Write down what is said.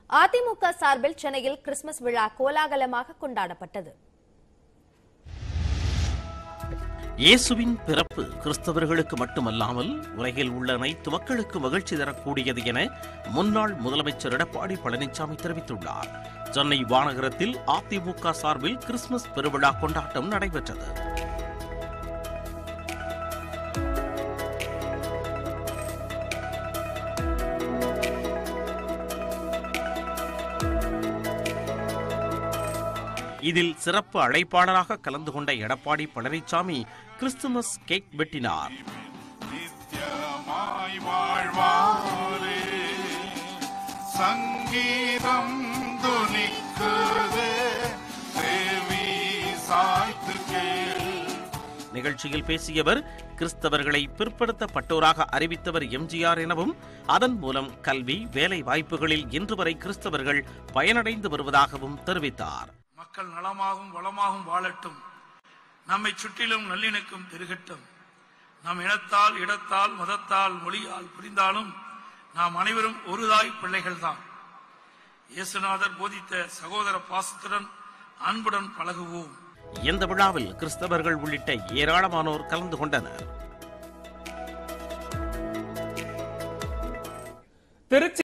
அதிமுக சார்பில் சென்னையில் கிறிஸ்துமஸ் விழா கோலாகலமாக கொண்டாடப்பட்டது இயேசுவின் பிறப்பு கிறிஸ்தவர்களுக்கு மட்டுமல்லாமல் உலகில் உள்ள அனைத்து மக்களுக்கு மகிழ்ச்சி தரக்கூடியது என முன்னாள் முதலமைச்சர் எடப்பாடி பழனிசாமி தெரிவித்துள்ளார் சென்னை வானகரத்தில் அதிமுக சார்பில் கிறிஸ்துமஸ் பெருவிழா கொண்டாட்டம் நடைபெற்றது இதில் சிறப்பு அழைப்பாளராக கலந்து கொண்ட எடப்பாடி பழனிசாமி கிறிஸ்துமஸ் கேக் வெட்டினார் நித்தியமாய் வாழ்வாரே சங்கீதம் துணிக்குதே தேவி சாய்த்து கேள் நிகழ்ச்சியில் பேசியவர் கிறிஸ்தவர்களை பிற்படுத்தப்பட்டோராக அறிவித்தவர் எம்ஜிஆர் எனவும் அதன் மூலம் கல்வி வேலை வாய்ப்புகளில் இன்று வரை கிறிஸ்தவர்கள் பயனடைந்து வருவதாகவும் தெரிவித்தார் மக்கள் நலமாகவும் வளமாகவும் வாழட்டும் நம்மை சுற்றிலும் நல்லிணக்கம் பெருகட்டும் நம் இனத்தால் இடத்தால் மதத்தால் மொழியால் புரிந்தாலும் நாம் அனைவரும் ஒரு தாய் பிள்ளைகள்தான் இயேசுநாதர் போதித்த சகோதர பாசத்துடன் அன்புடன் பழகுவோம் இந்த விழாவில் கிறிஸ்தவர்கள் உள்ளிட்ட ஏராளமானோர் கலந்து கொண்டனர் திருச்சி